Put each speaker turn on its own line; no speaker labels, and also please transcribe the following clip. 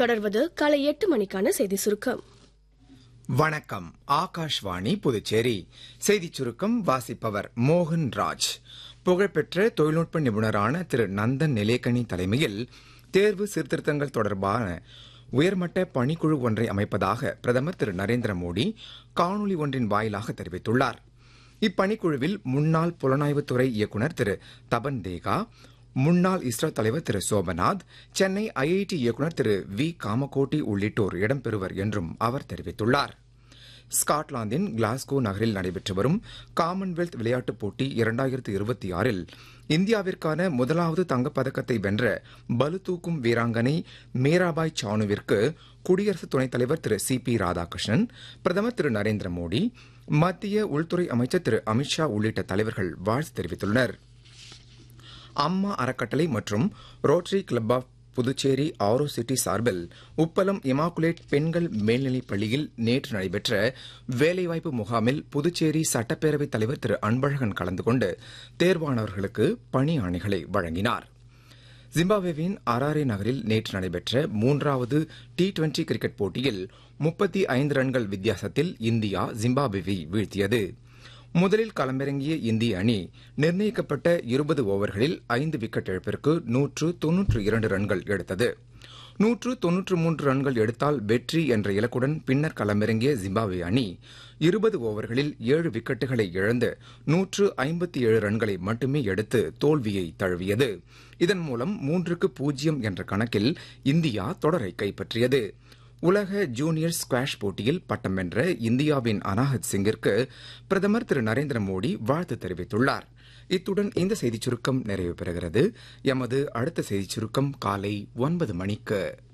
தொடர்வது காலை எட்டு மணிக்கான செய்தி சுருக்கம்
வணக்கம் ஆகாஷ்வாணி புதுச்சேரி செய்திச் சுருக்கம் வாசிப்பவர் மோகன் ராஜ் புகழ்பெற்ற தொழில்நுட்ப நிபுணரான திரு நந்தன் நிலேக்கனி தலைமையில் தேர்வு சீர்திருத்தங்கள் தொடர்பான உயர்மட்ட பணிக்குழு ஒன்றை அமைப்பதாக பிரதமர் திரு நரேந்திர மோடி காணொலி ஒன்றின் வாயிலாக தெரிவித்துள்ளார் இப்பணிக்குழுவில் முன்னாள் புலனாய்வுத்துறை இயக்குநர் திரு தபன் தேகா முன்னாள் இஸ்ரோ தலைவர் திரு சோபநாத் சென்னை ஐஐடி இயக்குநர் திரு வி காமகோட்டி உள்ளிட்டோர் இடம்பெறுவர் என்றும் அவர் தெரிவித்துள்ளார் ஸ்காட்லாந்தின் கிளாஸ்கோ நகரில் நடைபெற்று வரும் காமன்வெல்த் விளையாட்டுப் போட்டி இரண்டாயிரத்து இருபத்தி ஆறில் இந்தியாவிற்கான முதலாவது தங்கப்பதக்கத்தை வென்ற பளுதூக்கும் வீராங்கனை மீராபாய் சானுவிற்கு குடியரசு துணைத் தலைவர் திரு சி பி ராதாகிருஷ்ணன் பிரதமர் திரு நரேந்திர மோடி மத்திய உள்துறை அமைச்சர் திரு அமித்ஷா உள்ளிட்ட தலைவர்கள் வாழ்த்து தெரிவித்துள்ளனா் அம்மா அறக்கட்டளை மற்றும் Rotary Club of Puducherry Auro City சார்பில் உப்பலம் இமாக்குலேட் பெண்கள் மேல்நிலைப் பள்ளியில் நேற்று நடைபெற்ற வேலைவாய்ப்பு முகாமில் புதுச்சேரி சட்டப்பேரவைத் தலைவர் திரு அன்பழகன் கலந்து கொண்டு தேர்வானவர்களுக்கு பணி ஆணைகளை வழங்கினார் ஜிம்பாப்வேவின் அராரே நகரில் நேற்று நடைபெற்ற மூன்றாவது டி டுவெண்டி கிரிக்கெட் போட்டியில் முப்பத்தி ஐந்து ரன்கள் வித்தியாசத்தில் இந்தியா ஜிம்பாப்வேவை வீழ்த்தியது முதலில் களமிறங்கிய இந்திய அணி நிர்ணயிக்கப்பட்ட இருபது ஓவர்களில் ஐந்து விக்கெட் இழப்பிற்கு நூற்று தொன்னூற்று இரண்டு ரன்கள் எடுத்தது நூற்று தொன்னூற்று மூன்று ரன்கள் எடுத்தால் வெற்றி என்ற இலக்குடன் பின்னர் களமிறங்கிய ஜிம்பாப்வே அணி இருபது ஓவர்களில் ஏழு விக்கெட்டுகளை இழந்து நூற்று ஐம்பத்தி ஏழு ரன்களை மட்டுமே எடுத்து தோல்வியை தழுவியது இதன் மூலம் மூன்றுக்கு பூஜ்ஜியம் என்ற கணக்கில் இந்தியா தொடரை கைப்பற்றியது உலக ஜூனியர் ஸ்குவாஷ் போட்டியில் பட்டம் வென்ற இந்தியாவின் அனாஹத் சிங்கிற்கு பிரதமர் திரு நரேந்திர மோடி வாழ்த்து தெரிவித்துள்ளார் இத்துடன் இந்த செய்திச் சுருக்கம் நிறைவு பெறுகிறது எமது அடுத்த செய்திச் சுருக்கம் காலை ஒன்பது மணிக்கு